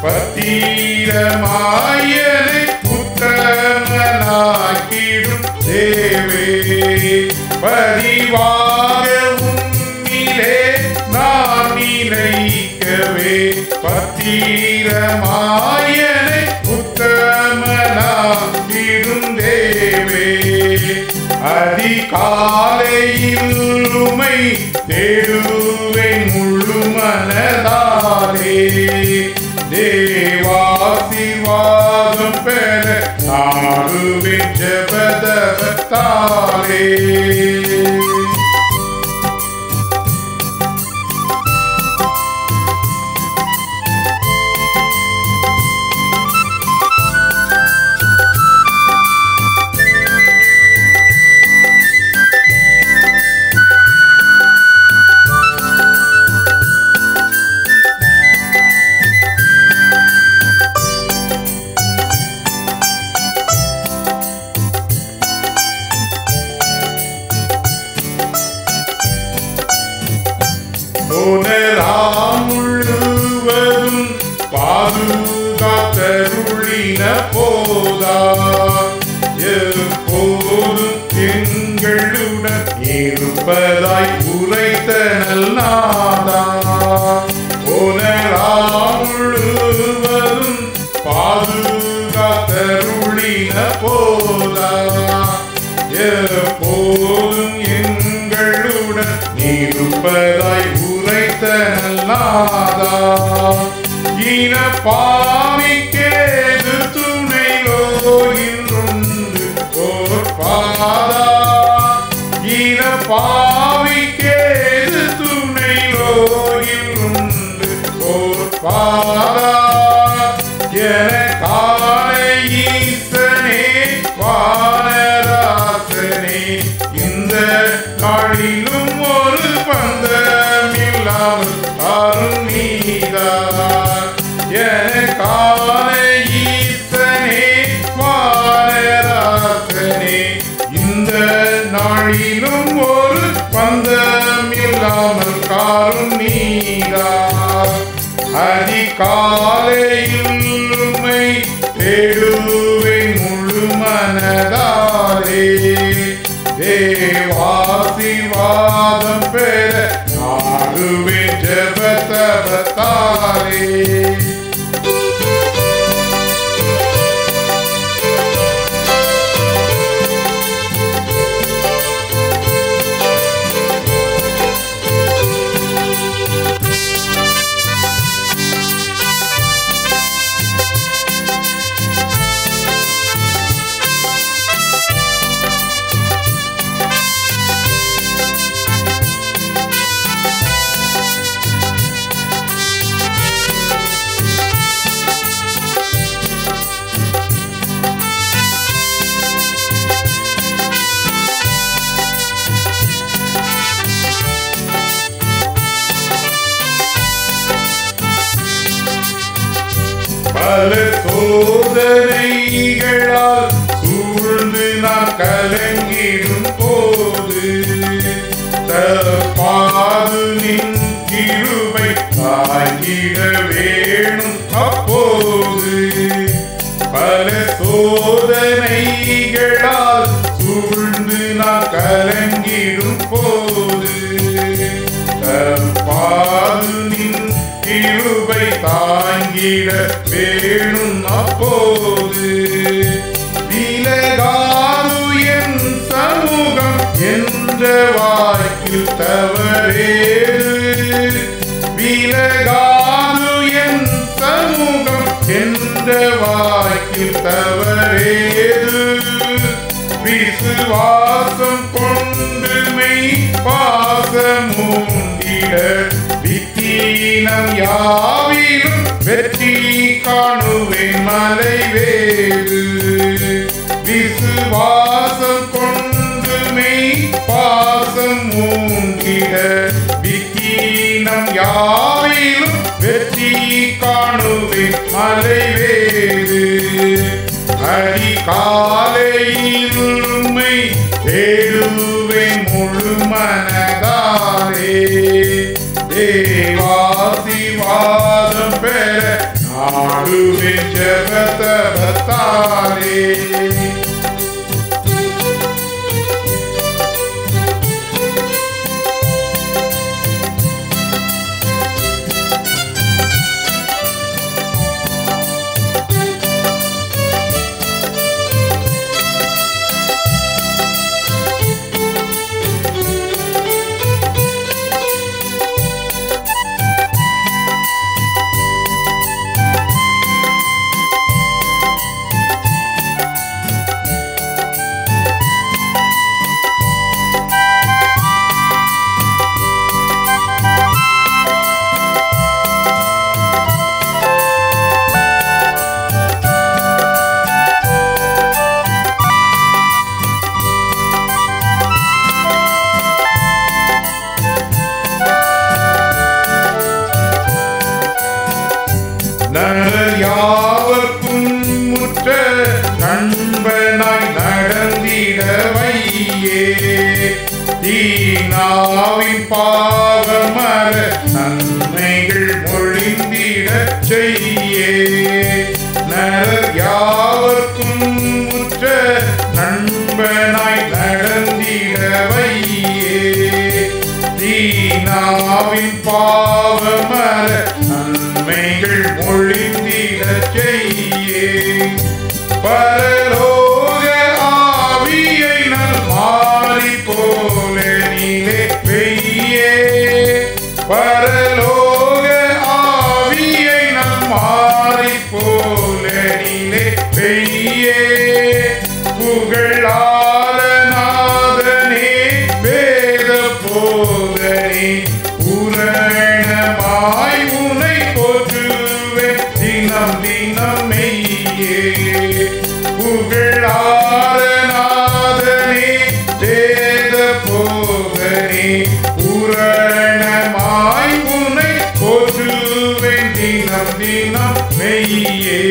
பத்திரமாயனை உத்தமனாக்கிடும் தேவே பதிவாக உம்மிலே நான் நிலைக்கவே பத்திரமாயனை உத்தமனாக்கிடும் தேவே அதிகாலையில் உமை தேடுவேன் முழு மனதாலே உரைத்தனல் நாதா உனராம் முழுவதும் பாதுகாத்தருளின போதா எப்போதும் எங்களுடன் நீருப்பதாய் உரைத்தனல் நாதா இன பாவிக்கேது துணைலோ இன்றுண்டு ஓர்பாதா இன பாவிக்கேது துணைலோ இன்றுண்டு ஓர்பாதா என காலை ஈசனே வானராசனே இந்த நாளிலும் ஒரு பந்தமில்லாமல் அருள் நீதான் என காலை ஈசனே வானராசனே இந்த நாளிலும் ஒரு பந்தமில்லாமல் காரும் நீதான் அதிகாலையில் உம்மை தேடுவேன் முழு மனதாலே தேவாசிர்வாதம் பெற நாடுவேன் ஜபத்தபத்தாலே பல சோதனைகளால் சூழ்ந்து நான் கலங்கிடும் போது தப்பாது நின் கிருபை தாங்கிட வேணும் அப்போது பல சோதனைகளால் சூழ்ந்து நான் கலங்கிடும் போது தப்பாது நின் கிருபை தாங்கிட வேணும் அப்போது விலகாது என் சமூகம் என்ற வாக்கில் தவறேது விலகாது என் சமூகம் என்ற வாக்கில் தவறேது விசுவாசம் கொண்டு மெய் பாசமூண்டிட வித்தீனம் யாவிலும் வெற்றி காணுவேன் மலை வேறு விசுவாசம் கொண்டு மெய் பாசம் மூங்கிட வித்தீனம் யாவிலும் வெற்றி காணுவேன் மலை வேறு அதிகாலையில் உம்மை தேடுவேன் முழு மனதாலே தேவாசிவாதம் பெற நாடுவேன் ஜபத்தபத்தாலே நலர் யாவர்க்கும் முற்ற நண்பனாய் நடந்திட வையே தீனாவின் பாவமர நன்மைகள் மொழிந்திட செய்யே நலர் யாவர்க்கும் முற்ற நண்பனாய் நடந்திட வையே தீன நன்மைகள் மொழிந்திடச் செய்யே பரலோக ஆவியை நல் மாறி போல நீலே பெய்யே பரலோக ஆவியை நல் மாறி போல நீலே பெய்யே புகழாலநாதனே வேத போதனே பூரணமாய் உனை போற்றுவேன் தினம் தினம் மெய்யே புகழாலநாதனே வேத போதனே பூரணமாய் உனை போற்றுவேன் தினம் தினம் மெய்யே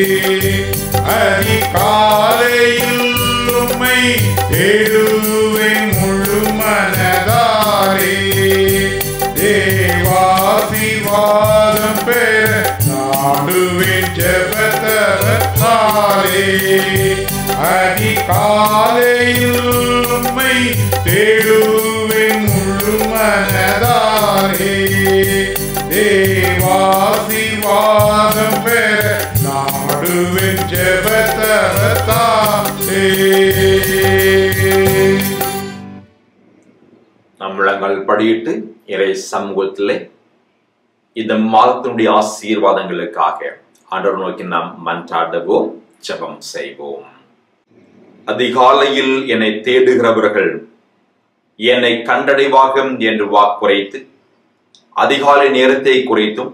அதிகாலையில் உம்மை தேடுவேன் முழு மனதாரே தேவாசிவாதம் பெற நாடுவேன் ஜபத்தவத்தாரே அதிகாலையில் உம்மை தேடுவேன் முழு மனதாரே தேவாசிவாதம் பெற நாடுவேன் ஜபத்தவத்தாரே நம்மளங்கள் படியிட்டு இறை சமூகத்திலே இந்த மாதத்தினுடைய ஆசீர்வாதங்களுக்காக ஆண்டவர் நோக்கி நாம் மன்றாடுவோம் ஜெபம் செய்வோம் அதிகாலையில் என்னை தேடுகிறவர்கள் என்னை கண்டடைவாகும் என்று வாக்குரைத்து அதிகாலை நேரத்தை குறைத்தும்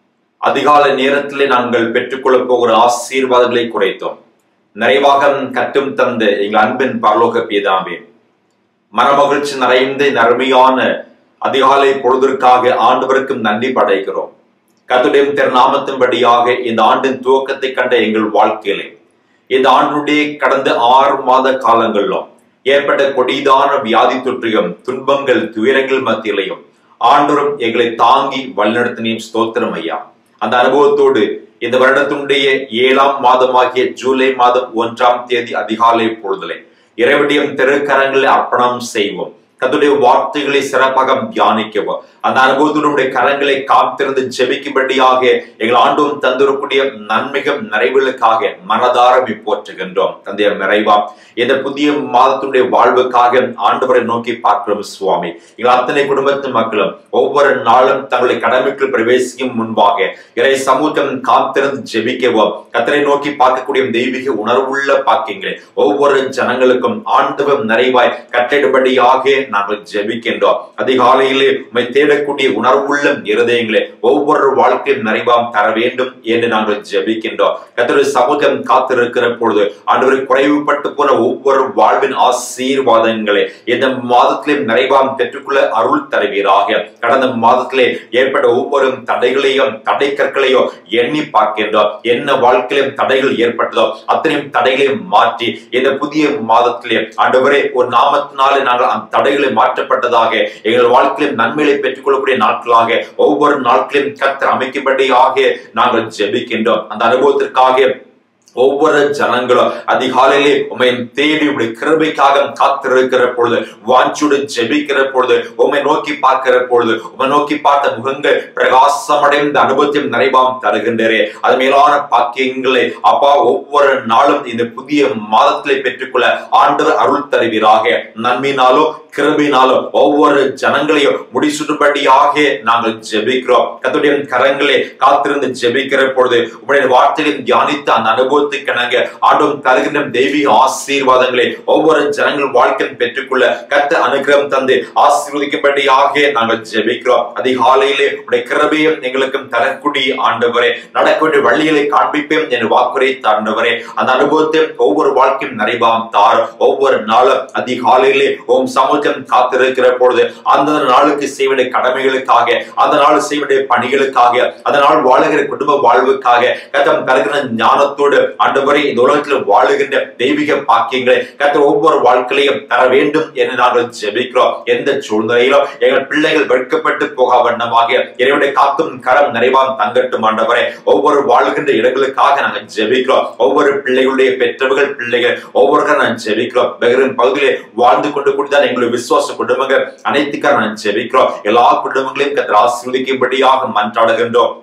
அதிகாலை நேரத்திலே நாங்கள் பெற்றுக்கொள்ளப் போகிற ஆசீர்வாதங்களை குறைத்தோம் நிறைவாக கட்டும் தந்த எங்கள் அன்பின் பரலோக பிதாவே மனமகிழ்ச்சி நிறைந்த இந்த அருமையான அதிகாலை பொழுதிற்காக ஆண்டவருக்கும் நன்றி படைக்கிறோம் கத்துடைய திருநாமத்தின்படியாக இந்த ஆண்டின் துவக்கத்தை கண்ட எங்கள் வாழ்க்கையிலே இந்த ஆண்டுடைய கடந்த ஆறு மாத காலங்களிலும் ஏற்பட்ட கொடிதான வியாதி தொற்றியும் துன்பங்கள் துயரங்கள் மத்தியிலையும் ஆண்டவரும் எங்களை தாங்கி வழிநடத்தினையும் ஸ்தோத்திரம் ஐயா அந்த அனுபவத்தோடு இந்த வருடத்தினுடைய ஏழாம் மாதமாகிய ஜூலை மாதம் ஒன்றாம் தேதி அதிகாலை பொழுதலை இறைவடியும் திருக்கரங்களை அர்ப்பணம் செய்வோம் கத்துடைய வார்த்தைகளை சிறப்பாக தியானிக்கவும் அந்த அனுபவத்தில் நம்முடைய கரங்களை காத்திருந்து ஜெபிக்கும்படியாக எங்கள் ஆண்டும் தந்திரக்கூடிய நன்மைகள் நிறைவுகளுக்காக மனதார போற்றுகின்றோம் தந்தைய நிறைவா இந்த புதிய மாதத்துடைய வாழ்வுக்காக ஆண்டவரை நோக்கி பார்க்கிறோம் சுவாமி எங்கள் அத்தனை குடும்பத்து மக்களும் ஒவ்வொரு நாளும் தங்களுடைய கடமைக்குள் பிரவேசிக்கும் முன்பாக இறை சமூகம் காத்திருந்து ஜெபிக்கவும் கத்தரை நோக்கி பார்க்கக்கூடிய தெய்வீக உணர்வுள்ள பாக்கியங்களை ஒவ்வொரு ஜனங்களுக்கும் ஆண்டவம் நிறைவாய் கட்டிடும்படியாக நாங்கள் ஜெபிக்கின்றோம் அதிகாலையிலே உம்மை தேடக்கூடிய உணர்வுள்ள இருதயங்களே ஒவ்வொரு வாழ்க்கையும் நிறைவாம் தர வேண்டும் என்று நாங்கள் ஜெபிக்கின்றோம் கத்தருடைய சமூகம் காத்திருக்கிற பொழுது ஆண்டவரை குறைவுபட்டு போன ஒவ்வொரு வாழ்வின் ஆசீர்வாதங்களை இந்த மாதத்திலே நிறைவாம் பெற்றுக்கொள்ள அருள் தருவீராக கடந்த மாதத்திலே ஏற்பட்ட ஒவ்வொரு தடைகளையும் தடை கற்களையும் எண்ணி பார்க்கின்றோம் என்ன வாழ்க்கையிலும் தடைகள் ஏற்பட்டதோ அத்தனையும் தடைகளையும் மாற்றி இந்த புதிய மாதத்திலே ஆண்டவரே ஒரு நாமத்தினாலே நாங்கள் அந்த தடைகளை மாற்றப்பட்டதாக எங்கள் வாழ்க்கையிலும் நன்மைகளை பெற்றுக்கொள்ளக்கூடிய நாட்களாக ஒவ்வொரு நாட்களையும் கத்தர் அமைக்கும்படியாக நாங்கள் ஜெபிக்கின்றோம் அந்த அனுபவத்திற்காக ஒவ்வொரு ஜனங்களும் அதிகாலையிலே உண்மை தேடி உடைய கிருபைக்காக காத்திருக்கிற பொழுது வாஞ்சுடு ஜெபிக்கிற பொழுது உண்மை நோக்கி பார்க்கிற பொழுது உண்மை நோக்கி பார்த்த முகங்கள் பிரகாசமடைந்த அனுபவத்தையும் நிறைவாம் தருகின்றே அது மேலான பாக்கியங்களை அப்பா ஒவ்வொரு நாளும் இந்த புதிய மாதத்திலே பெற்றுக்கொள்ள ஆண்டவர் அருள் தருவீராக நன்மையினாலோ கிருபினாலோ ஒவ்வொரு ஜனங்களையும் முடிசுடும்படியாக நாங்கள் ஜெபிக்கிறோம் கத்துடைய கரங்களே காத்திருந்து ஜெபிக்கிற பொழுது உங்களுடைய வார்த்தைகளை தியானித்து அந்த அனுபவத்துக்கு நாங்க ஆண்டும் தருகின்ற தெய்வீக ஆசீர்வாதங்களை ஒவ்வொரு ஜனங்கள் வாழ்க்கையும் பெற்றுக்கொள்ள கத்த அனுகிரகம் தந்து ஆசீர்வதிக்கப்படியாக நாங்கள் ஜெபிக்கிறோம் அதிகாலையிலே உடைய கிருபையும் எங்களுக்கும் தரக்கூடிய ஆண்டவரே நடக்க வேண்டிய வழிகளை காண்பிப்பேன் என்று வாக்குரைத்த ஆண்டவரே அந்த அனுபவத்தை ஒவ்வொரு வாழ்க்கையும் நிறைவாம் தார் ஒவ்வொரு நாளும் அதிகாலையிலே ஓம் சமூகம் காத்திருக்கிற பொழுது அந்த நாளுக்கு செய்ய வேண்டிய கடமைகளுக்காக அந்த நாள் செய்ய வேண்டிய பணிகளுக்காக அந்த நாள் வாழுகிற குடும்ப வாழ்வுக்காக கத்தம் தருகிற ஞானத்தோடு ஆண்டவரை இந்த உலகத்தில் வாழுகின்ற தெய்வீக பாக்கியங்களை கத்த ஒவ்வொரு வாழ்க்கையிலையும் தர வேண்டும் என்று நாங்கள் ஜெபிக்கிறோம் எந்த சூழ்நிலையிலும் எங்கள் பிள்ளைகள் வெட்கப்பட்டு போக வண்ணமாக இறைவனுடைய காக்கும் கரம் நிறைவாம் தங்கட்டும் ஆண்டவரே ஒவ்வொரு வாழ்கின்ற இடங்களுக்காக நாங்கள் ஜெபிக்கிறோம் ஒவ்வொரு பிள்ளைகளுடைய பெற்றவர்கள் பிள்ளைகள் ஒவ்வொருவரும் நான் ஜெபிக்கிறோம் வெறும் பகுதியிலே வாழ்ந்து கொண்டு கூடிதான் எங்களுடைய விசுவாச குடும்பங்கள் அனைத்துக்காக நான் ஜெபிக்கிறோம் எல்லா குடும்பங்களையும் கத்திர ஆசீர்வதிக்கும்படியாக மன்றாடுகின்றோம்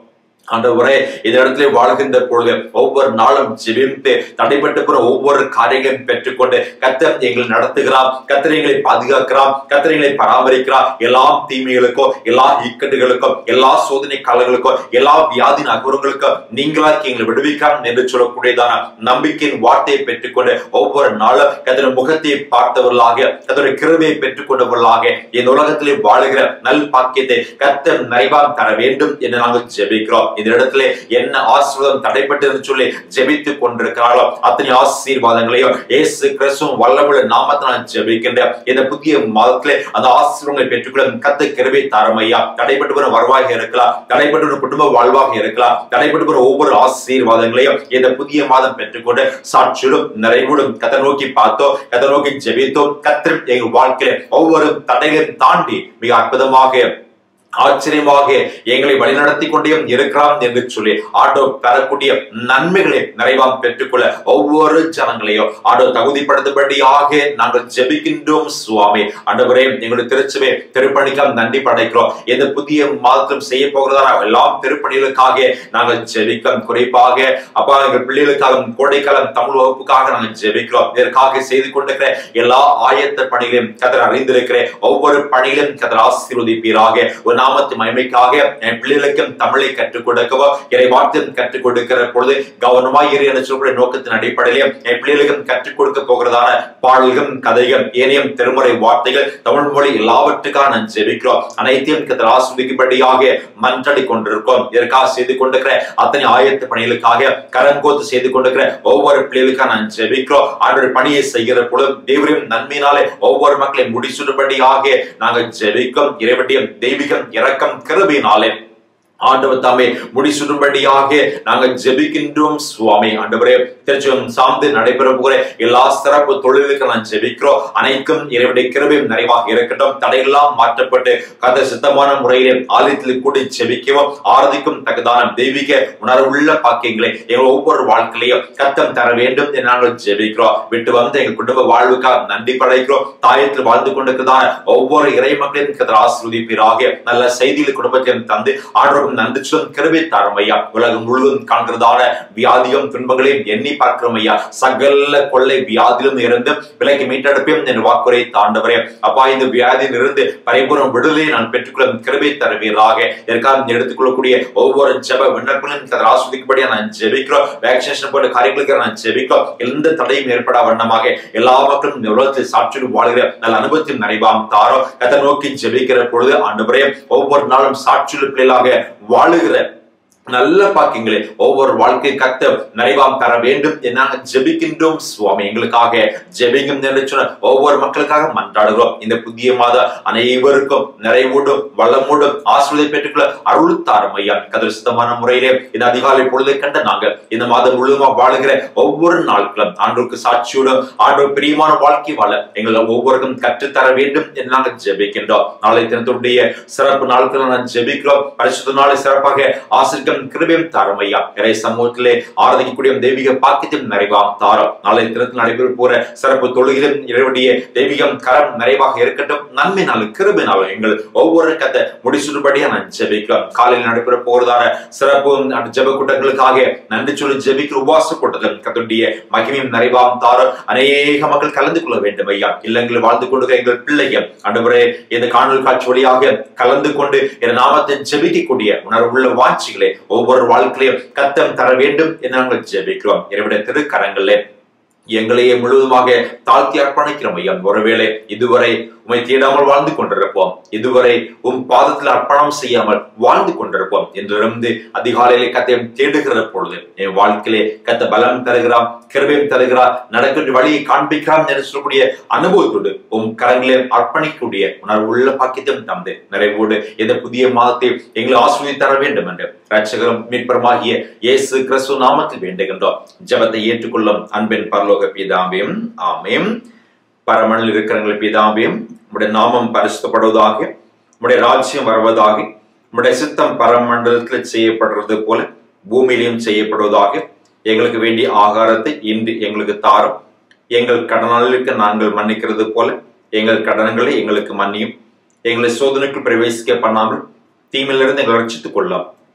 ஆண்டவரே இந்த இடத்துல வாழ்கின்ற பொழுது ஒவ்வொரு நாளும் ஜெபித்து தடைப்பட்டு போற ஒவ்வொரு காரியங்களையும் பெற்றுக்கொண்டு கத்தர் எங்களை நடத்துகிறார் கத்தர் எங்களை பாதுகாக்கிறார் கத்தர் எங்களை பராமரிக்கிறார் எல்லா தீமைகளுக்கும் எல்லா இக்கட்டுகளுக்கும் எல்லா சோதனை காலங்களுக்கும் எல்லா வியாதி நகரங்களுக்கும் நீங்களாக்கி எங்களை விடுவிக்கலாம் என்று சொல்லக்கூடியதான நம்பிக்கையின் வார்த்தையை பெற்றுக்கொண்டு ஒவ்வொரு நாளும் கத்தர் முகத்தை பார்த்தவர்களாக கத்தருடைய கிருபையை பெற்றுக்கொண்டவர்களாக இந்த உலகத்திலே வாழுகிற நல் பாக்கியத்தை கத்தர் நிறைவாக தர வேண்டும் என்று நாங்கள் ஜெபிக்கிறோம் இந்த இடத்துல என்ன ஆசீர்வாதம் தடைப்பட்டு சொல்லி ஜெபித்துக் கொண்டிருக்கிறார்களோ அத்தனை ஆசீர்வாதங்களையும் இயேசு கிறிஸ்துவும் வல்லமுள்ள நாமத்தை நான் ஜெபிக்கின்றேன் இந்த புதிய மாதத்திலே அந்த ஆசீர்வாதங்களை பெற்றுக்கொள்ள கத்த கிருபை தாரமையா தடைப்பட்டு வர வருவாக இருக்கலாம் தடைப்பட்டு வரும் குடும்ப வாழ்வாக இருக்கலாம் தடைப்பட்டு வர ஒவ்வொரு ஆசீர்வாதங்களையும் இந்த புதிய மாதம் பெற்றுக்கொண்டு சாட்சியோடும் நிறைவோடும் கத்தை நோக்கி பார்த்தோம் கத்தை நோக்கி ஜெபித்தோம் கத்திர எங்கள் வாழ்க்கையில ஒவ்வொரு தடைகளையும் தாண்டி மிக அற்புதமாக ஆச்சரியமாக எங்களை வழிநடத்தி கொண்டே இருக்கிறான் என்று சொல்லி ஆட்டோ பெறக்கூடிய நன்மைகளை நிறைவாக பெற்றுக்கொள்ள ஒவ்வொரு ஜனங்களையும் ஆட்டோ தகுதிப்படுத்தும்படியாக நாங்கள் ஜெபிக்கின்றோம் சுவாமி ஆண்டவரே எங்களுடைய திருச்சபை திருப்பணிக்காக நன்றி படைக்கிறோம் எந்த புதிய மாதத்திலும் செய்ய போகிறதான எல்லாம் திருப்பணிகளுக்காக நாங்கள் ஜெபிக்கிறோம் குறிப்பாக அப்பா எங்கள் பிள்ளைகளுக்காக கோடைக்காலம் தமிழ் வகுப்புக்காக நாங்கள் ஜெபிக்கிறோம் இதற்காக செய்து கொண்டிருக்கிற எல்லா ஆயத்த பணிகளையும் கதர் அறிந்திருக்கிறேன் ஒவ்வொரு பணிகளையும் கதர் ஆசீர்வதிப்பீராக ஒரு நாமத்து மகிமைக்காக என் பிள்ளைகளுக்கும் தமிழை கற்றுக் கொடுக்கவோ இறை வார்த்தையும் கற்றுக் கொடுக்கிற பொழுது கவனமாய் இரு என சொல்லக்கூடிய நோக்கத்தின் அடிப்படையிலும் என் பிள்ளைகளுக்கும் கற்றுக் கொடுக்க போகிறதான பாடல்கள் கதைகள் ஏனையும் திருமுறை வார்த்தைகள் தமிழ் மொழி எல்லாவற்றுக்காக நான் ஜெபிக்கிறோம் அனைத்தையும் கத்தர் ஆஸ்வதிக்கும்படியாக மன்றாடி கொண்டிருக்கோம் இதற்காக செய்து கொண்டிருக்கிற அத்தனை ஆயத்த பணிகளுக்காக கரங்கோத்து செய்து கொண்டிருக்கிற ஒவ்வொரு பிள்ளைகளுக்காக நான் ஜெபிக்கிறோம் அவருடைய பணியை செய்கிற பொழுது தேவரின் நன்மையினாலே ஒவ்வொரு மக்களையும் முடிச்சுடும்படியாக நாங்கள் ஜெபிக்கும் இறைவட்டியும் தெய்வீகம் இரக்கம் கிருபினாலே ஆண்டவர் தாமே முடிசுடும்படியாக நாங்கள் ஜெபிக்கின்றோம் சுவாமி ஆண்டவரே திருச்சியம் சார்ந்து நடைபெற போகிற எல்லா சிறப்பு தொழிலுக்கு நான் ஜெபிக்கிறோம் அனைத்தும் இறைவனுடைய கிருபையும் நிறைவாக இருக்கட்டும் தடையெல்லாம் மாற்றப்பட்டு கதை சித்தமான முறையிலே ஆலயத்தில் கூடி ஜெபிக்கவும் ஆரதிக்கும் தகுதான தெய்வீக உணர்வுள்ள பாக்கியங்களை எங்கள் ஒவ்வொரு வாழ்க்கையிலையும் கத்தம் தர வேண்டும் என்று நாங்கள் ஜெபிக்கிறோம் விட்டு வந்து எங்கள் குடும்ப வாழ்வுக்காக நன்றி படைக்கிறோம் தாயத்தில் வாழ்ந்து கொண்டிருக்கிறதான ஒவ்வொரு இறை மக்களையும் கத்தர் ஆசிர்வதிப்பீராக நல்ல செய்திகள் குடும்பத்தையும் தந்து ஆண்டவர் நன்றி சொல்லும் கிருபை தாரும் ஐயா உலகம் முழுவதும் காண்கிறதான வியாதியும் துன்பங்களையும் எண்ணி பார்க்கிறோம் ஐயா சகல கொள்ளை வியாதியிலும் இருந்து விலைக்கு மீட்டெடுப்பேன் என் வாக்குரை தாண்டவரே அப்பா இந்த வியாதியில் இருந்து பரிபூர்ண விடுதலையை நான் பெற்றுக்கொள்ளும் கிருபை தருவீராக இதற்காக எடுத்துக்கொள்ளக்கூடிய ஒவ்வொரு ஜெப விண்ணப்பங்களையும் ஆஸ்வதிக்கும்படியா நான் ஜெபிக்கிறோம் வேக்சினேஷன் போன்ற காரியங்களுக்கு நான் ஜெபிக்கிறோம் எந்த தடையும் ஏற்பட வண்ணமாக எல்லா மக்களும் இந்த உலகத்தில் சாட்சியில் வாழ்கிற நல்ல அனுபவத்தில் நிறைவாம் தாரோ கதை நோக்கி ஜெபிக்கிற பொழுது ஆண்டவரே ஒவ்வொரு நாளும் சாட்சியில் பிள்ளைகளாக வாழுகிற நல்ல பாக்கியங்களே ஒவ்வொரு வாழ்க்கை கத்த நிறைவாம் தர வேண்டும் என்னாங்க ஜெபிக்கின்றோம் சுவாமி எங்களுக்காக ஜெபிக்கும் என்று சொன்ன ஒவ்வொரு மக்களுக்காக மன்றாடுகிறோம் இந்த புதிய மாத அனைவருக்கும் நிறைவோடும் வளமோடும் ஆசிரியத்தை பெற்றுக்கொள்ள அருள் தாரும் ஐயா கதிர் சுத்தமான முறையிலே இந்த அதிகாலை பொழுதை கண்ட நாங்கள் இந்த மாதம் முழுவதுமா வாழுகிற ஒவ்வொரு நாட்களும் ஆண்டோருக்கு சாட்சியோடும் ஆண்டோர் பிரியமான வாழ்க்கை வாழ எங்களை ஒவ்வொருக்கும் கற்றுத்தர வேண்டும் என்று நாங்கள் ஜெபிக்கின்றோம் நாளை தினத்துடைய சிறப்பு நாட்கள் நான் ஜெபிக்கிறோம் பரிசுத்த நாளை சிறப்பாக ஆசிரியம் கிருபையும் தாரும் ஐயா இறை சமூகத்திலே ஆராதிக்கக்கூடிய தெய்வீக பாக்கியத்தையும் நிறைவாம் தாரம் நாளை தினத்தில் நடைபெற போற சிறப்பு தொழுகிலும் இறைவனுடைய தெய்வீகம் கரம் நிறைவாக இருக்கட்டும் நன்மை நாள் கிருபை நாள் எங்கள் ஒவ்வொரு கத்தை முடிச்சுடுபடியா நான் ஜெபிக்கிறோம் காலையில் நடைபெற போறதான சிறப்பு ஜெப கூட்டங்களுக்காக நன்றி சொல்லி ஜெபிக்கிற உபாச கூட்டத்தில் கத்துடைய மகிமையும் நிறைவாம் தாரம் அநேக மக்கள் கலந்து கொள்ள வேண்டும் ஐயா இல்லங்களில் வாழ்ந்து கொண்டு எங்கள் பிள்ளைகள் அன்றுவரே இந்த காணொலி காட்சி வழியாக கலந்து கொண்டு என் நாமத்தை ஜெபிக்கக்கூடிய உணர்வுள்ள வாட்சிகளை ஒவ்வொரு வாழ்க்கையிலையும் கத்தம் தர வேண்டும் என்று நாங்கள் ஜெபிக்கிறோம் என்னுடைய திருக்கரங்களே எங்களையே முழுவதுமாக தாழ்த்தி அர்ப்பணிக்கிறோம் ஐயா ஒருவேளை இதுவரை உமை தேடாமல் வாழ்ந்து கொண்டிருப்போம் இதுவரை உம் பாதத்தில் அர்ப்பணம் செய்யாமல் வாழ்ந்து கொண்டிருப்போம் என்றிருந்து அதிகாலையிலே கத்தையும் தேடுகிற பொழுது என் வாழ்க்கையிலே கத்த பலம் தருகிறான் கிருபையும் தருகிறார் நடக்கின்ற வழியை காண்பிக்கிறான் என்று சொல்லக்கூடிய அனுபவத்தோடு உம் கரங்களே அர்ப்பணிக்கக்கூடிய உணர்வுள்ள பாக்கியத்தையும் தந்து நிறைவோடு இந்த புதிய மாதத்தை எங்களை ஆசிரியர் தர வேண்டும் என்று ரட்சகரும் மீட்பருமாகிய இயேசு கிறிஸ்து நாமத்தில் வேண்டுகின்றோம் ஜெபத்தை ஏற்றுக்கொள்ளும் அன்பின் பரலோக பிதாவையும் ஆமேம் பரமனில் இருக்கிறவங்களை பிதாவையும் உடைய நாமம் பரிசுத்தப்படுவதாக உடைய ராஜ்யம் வருவதாக உடைய சித்தம் பரமண்டலத்தில் செய்யப்படுறது போல பூமியிலையும் செய்யப்படுவதாக எங்களுக்கு வேண்டிய ஆகாரத்தை இன்று எங்களுக்கு தாரும் எங்கள் கடனாளிகளுக்கு நாங்கள் மன்னிக்கிறது போல எங்கள் கடன்களை எங்களுக்கு மன்னியும் எங்களை சோதனைக்குள் பிரவேசிக்க பண்ணாமல் தீமையிலிருந்து எங்களை ரட்சித்துக் கொள்ளலாம்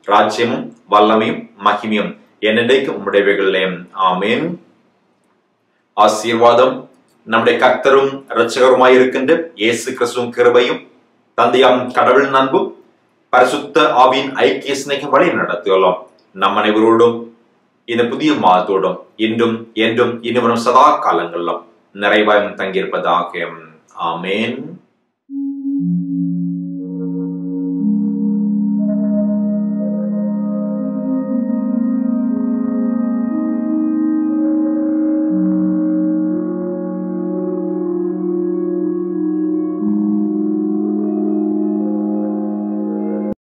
ராஜ்யமும் வல்லமையும் மகிமையும் என்னென்றைக்கும் உம்முடையவைகளே ஆமேன் ஆசீர்வாதம் நம்முடைய கர்த்தரும் இரட்சகருமாய் இருக்கின்ற இயேசு கிறிஸ்துவின் கிருபையும் தந்தையாம் கடவுள் நண்பும் பரிசுத்த ஆவியின் ஐக்கிய சிநேகம் வழி நடத்தியுள்ளோம் நம் அனைவரோடும் இந்த புதிய மாதத்தோடும் இன்றும் என்றும் இனிவரும் சதா காலங்களிலும் நிறைவாயும் தங்கியிருப்பதாக ஆமேன்